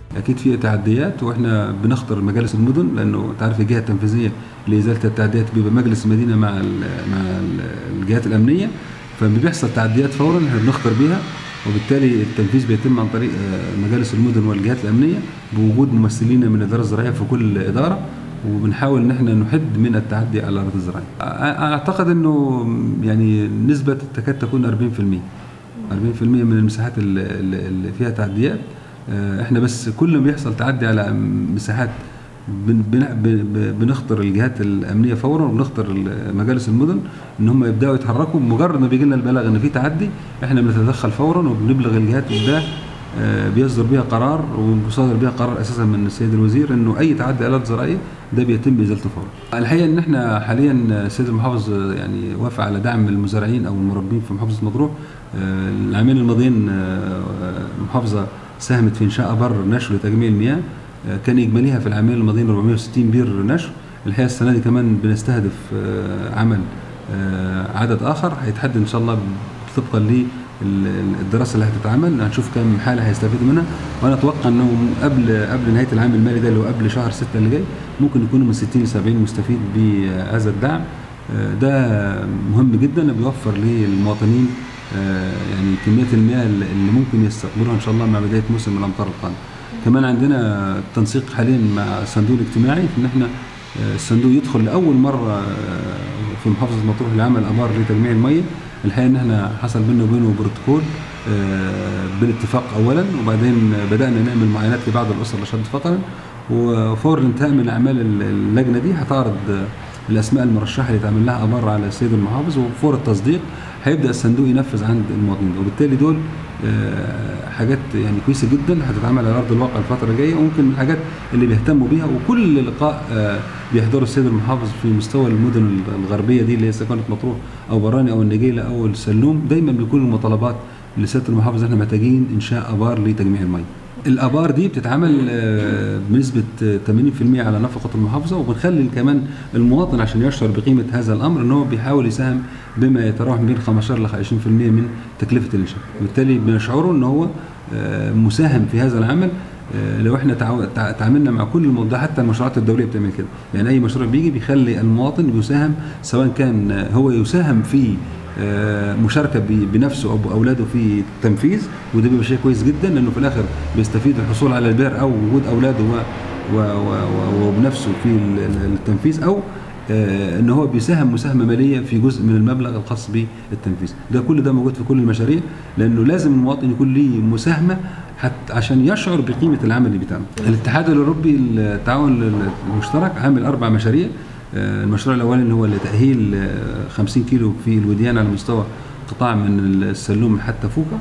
اكيد في تعديات واحنا بنخطر مجالس المدن لانه انت عارف الجهه التنفيذيه لازاله التعديات بيبقى مجلس المدينه مع ال مع ال الجهات الامنيه فبيحصل تعديات فورا احنا بنخطر بيها وبالتالي التنفيذ بيتم عن طريق مجالس المدن والجهات الامنيه بوجود ممثلين من الاداره الزراعيه في كل اداره وبنحاول ان احنا نحد من التعدي على الاراضي الزراعيه. اعتقد انه يعني نسبه تكاد تكون 40% 40% من المساحات اللي فيها تعديات احنا بس كل ما بيحصل تعدي على مساحات بنخطر الجهات الامنيه فورا وبنخطر مجالس المدن ان هم يبداوا يتحركوا بمجرد ما بيجي لنا البلاغ ان في تعدي احنا بنتدخل فورا وبنبلغ الجهات وده بيصدر بها قرار وبيصدر بها قرار اساسا من السيد الوزير انه اي تعدي الات زراعيه ده بيتم ازالته فورا. الحقيقه ان احنا حاليا السيد المحافظ يعني وافق على دعم المزارعين او المربين في محافظه مطروح العامين الماضيين المحافظه ساهمت في انشاء ابار نشر لتجميع المياه كان اجماليها في العامين الماضيين 460 بير نشر الحقيقه السنه دي كمان بنستهدف عمل عدد اخر هيتحدد ان شاء الله طبقا للدراسه اللي هتتعمل هنشوف كم حاله هيستفيدوا منها وانا اتوقع انه قبل قبل نهايه العام المالي ده اللي هو قبل شهر 6 اللي جاي ممكن يكونوا من 60 ل 70 مستفيد بهذا الدعم ده مهم جدا بيوفر للمواطنين يعني كميه المياه اللي ممكن يستقبلوها ان شاء الله مع بدايه موسم الامطار القادم. كمان عندنا تنسيق حاليا مع الصندوق الاجتماعي في ان احنا الصندوق يدخل لاول مره في محافظه مطروح لعمل ابار لتجميع الميه الحقيقه ان احنا حصل بيننا وبينه بروتوكول بالاتفاق اولا وبعدين بدانا نعمل معاينات لبعض الاسر اللي شد فقرا وفور الانتهاء من اعمال اللجنه دي هتعرض الاسماء المرشحه اللي تعمل لها ابار على السيد المحافظ وفور التصديق هيبدا الصندوق ينفذ عند المواطنين وبالتالي دول حاجات يعني كويسه جدا هتتعمل على ارض الواقع الفتره الجايه وممكن من الحاجات اللي بيهتموا بيها وكل لقاء بيحضره السيد المحافظ في مستوى المدن الغربيه دي اللي هي سكنه مطروح او براني او النجيله او السلوم دايما بيكون المطالبات لسياده المحافظ احنا محتاجين انشاء ابار لتجميع الميه. الابار دي بتتعمل بنسبه 80% على نفقه المحافظه وبنخلي كمان المواطن عشان يشعر بقيمه هذا الامر ان هو بيحاول يساهم بما يتراوح بين 15 ل 20% من تكلفه الانشاء وبالتالي بنشعره ان هو مساهم في هذا العمل لو احنا تعاملنا مع كل الموضوع حتى المشروعات الدوليه بتعمل كده يعني اي مشروع بيجي بيخلي المواطن يساهم سواء كان هو يساهم في مشاركه بنفسه او باولاده في التنفيذ وده بيبقى شيء كويس جدا لانه في الاخر بيستفيد الحصول على البير او وجود اولاده وبنفسه في التنفيذ او ان هو بيساهم مساهمه ماليه في جزء من المبلغ الخاص بالتنفيذ ده كل ده موجود في كل المشاريع لانه لازم المواطن يكون ليه مساهمه حتى عشان يشعر بقيمه العمل اللي بيتعمل الاتحاد الاوروبي التعاون المشترك عامل اربع مشاريع المشروع الاولاني اللي هو لتاهيل 50 كيلو في الوديان على مستوى قطاع من السلوم حتى فوكا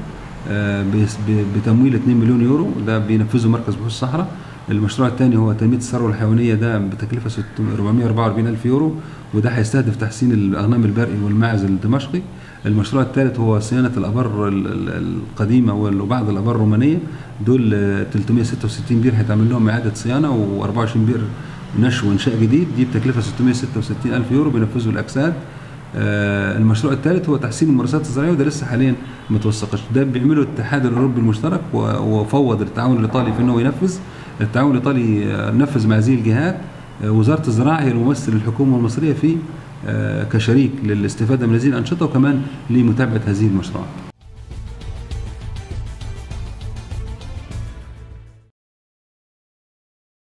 بتمويل 2 مليون يورو ده بينفذه مركز بحوث الصحراء المشروع الثاني هو تنميه الثروه الحيوانيه ده بتكلفه 444 الف يورو وده هيستهدف تحسين الاغنام البرئي والماعز الدمشقي المشروع الثالث هو صيانه الابار القديمه وبعض الابار الرومانيه دول 366 بير هيتعمل لهم اعاده صيانه و24 بير نشو وانشاء جديد دي بتكلفه 666 الف يورو بينفذوا الاجساد آه المشروع الثالث هو تحسين الممارسات الزراعيه وده لسه حاليا ما توثقش ده بيعمله الاتحاد الاوروبي المشترك وفوض التعاون الايطالي في انه ينفذ التعاون الايطالي نفذ مع هذه الجهات آه وزاره الزراعه هي الممثل الحكومه المصريه في آه كشريك للاستفاده من هذه الانشطه وكمان لمتابعه هذه المشروعات